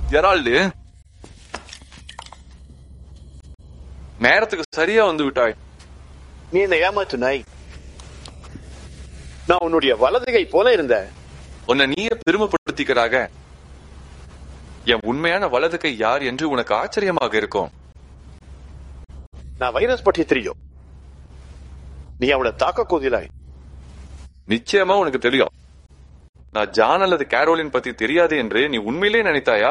Gerald நேரத்துக்கு சரியா வந்து விட்டாய் நீ என்ன ஏமாத்து நாய் நான் உன்னுடைய வலது கை போல இருந்த உன்னை நீயே பெருமைப்படுத்திக்கிறாக என் உண்மையான வலது கை யார் என்று உனக்கு ஆச்சரியமாக இருக்கும் நான் வைரஸ் பற்றி தெரியும் நீ அவனை தாக்க கோதிலாய் நிச்சயமா உனக்கு தெரியும் நான் ஜான் அல்லது கேரோலின் பத்தி தெரியாது என்று நீ உண்மையிலே நினைத்தாயா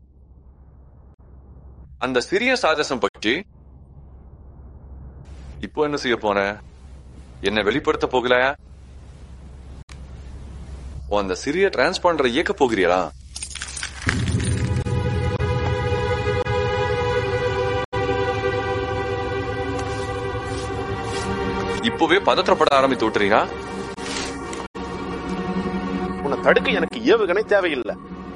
அந்த சிறிய சாதசம் பற்றி இப்போ என்ன செய்ய போன என்ன வெளிப்படுத்த போகலையா உன் அந்த சிறிய டிரான்ஸ்பாண்டரை இயக்க போகிறீங்களா இப்பவே பதற்றப்பட ஆரம்பித்து விட்டுறீங்க உன்னை தடுக்க எனக்கு ஏவுகணை தேவையில்லை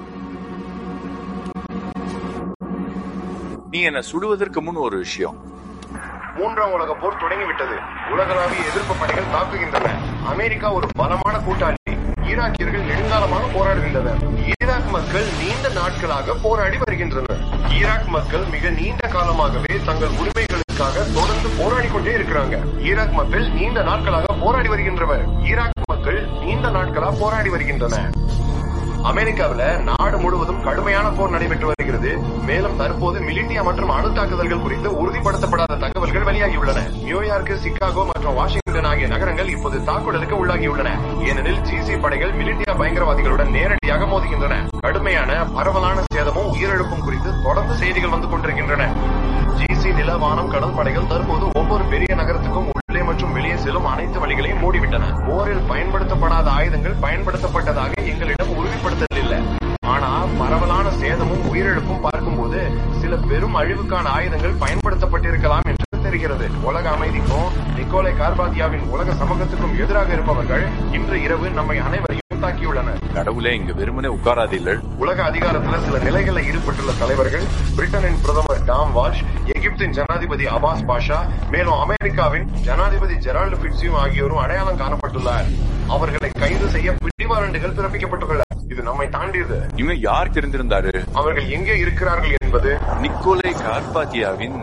நீ என்ன சுடுவதற்கு முன் ஒரு விஷயம் மூன்றாம் உலக போர் தொடங்கிவிட்டது உலகளாவிய எதிர்ப்பு படைகள் தாக்குகின்றன அமெரிக்கா ஒரு பலமான கூட்டாளி ஈராக்கியர்கள் நெடுங்காலமாக போராடுகின்றனர் ஈராக் மக்கள் நீண்ட நாட்களாக போராடி வருகின்றனர் ஈராக் மக்கள் மிக நீண்ட காலமாகவே தங்கள் உரிமைகளுக்காக தொடர்ந்து போராடி கொண்டே இருக்கிறாங்க ஈராக் மக்கள் நீண்ட நாட்களாக போராடி வருகின்றனர் ஈராக் மக்கள் நீண்ட நாட்களா போராடி வருகின்றனர் அமெரிக்காவில நாடு முழுவதும் கடுமையான போர் நடைபெற்று வருகிறது மேலும் தற்போது மிலிட்டியா மற்றும் அணு தாக்குதல்கள் குறித்து உறுதிப்படுத்தப்படாத தகவல்கள் வெளியாகியுள்ளன நியூயார்க் சிகாகோ மற்றும் வாஷிங்டன் ஆகிய நகரங்கள் இப்போது தாக்குதலுக்கு உள்ளாகியுள்ளன ஏனெனில் ஜிசி படைகள் மிலிட்டியா பயங்கரவாதிகளுடன் நேரடியாக மோதுகின்றன கடுமையான பரவலான சேதமும் உயிரிழப்பும் குறித்து தொடர்ந்து செய்திகள் வந்து கொண்டிருக்கின்றன ஜிசி நில வானம் கடல் படைகள் தற்போது ஒவ்வொரு பெரிய நகரத்துக்கும் உள்ளே மற்றும் வெளியே செல்லும் அனைத்து வழிகளையும் மூடிவிட்டன போரில் பயன்படுத்தப்படாத ஆயுதங்கள் பயன்படுத்தப்பட்டதாக எங்களிடம் உறுதிப்படுத்தல் இல்லை ஆனா பரவலான சேதமும் உயிரிழப்பும் பார்க்கும்போது சில பெரும் அழிவுக்கான ஆயுதங்கள் பயன்படுத்தப்பட்டிருக்கலாம் என்று தெரிகிறது உலக அமைதிக்கும் நிக்கோலை கார்பாத்தியாவின் உலக சமூகத்துக்கும் எதிராக இருப்பவர்கள் இன்று இரவு நம்மை அனைவரையும் தாக்கியுள்ளனர் கடவுளே இங்க வெறுமனே உட்காராதீர்கள் உலக அதிகாரத்துல சில நிலைகளில் ஈடுபட்டுள்ள தலைவர்கள் பிரிட்டனின் பிரதமர் டாம் வால்ஷ் எகிப்தின் ஜனாதிபதி அபாஸ் பாஷா மேலும் அமெரிக்காவின் ஜனாதிபதி ஜெரால்டு பிட்ஸியும் ஆகியோரும் அடையாளம் காணப்பட்டுள்ளார் அவர்களை கைது செய்ய பிடிவாரண்டுகள் பிறப்பிக்கப்பட்டுள்ளன இது நம்மை தாண்டியது இன்னும் யார் தெரிந்திருந்தாரு அவர்கள் எங்கே இருக்கிறார்கள் என்பது நிக்கோலை கார்பாத்தியாவின்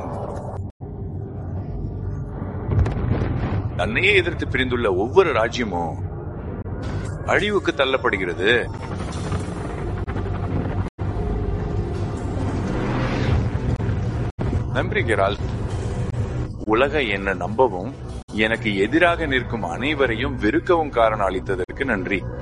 தன்னையே எதிர்த்து பிரிந்துள்ள ஒவ்வொரு ராஜ்யமும் அழிவுக்கு தள்ளப்படுகிறது நன்றி கெரால் உலக என்ன நம்பவும் எனக்கு எதிராக நிற்கும் அனைவரையும் வெறுக்கவும் காரணம் அளித்ததற்கு நன்றி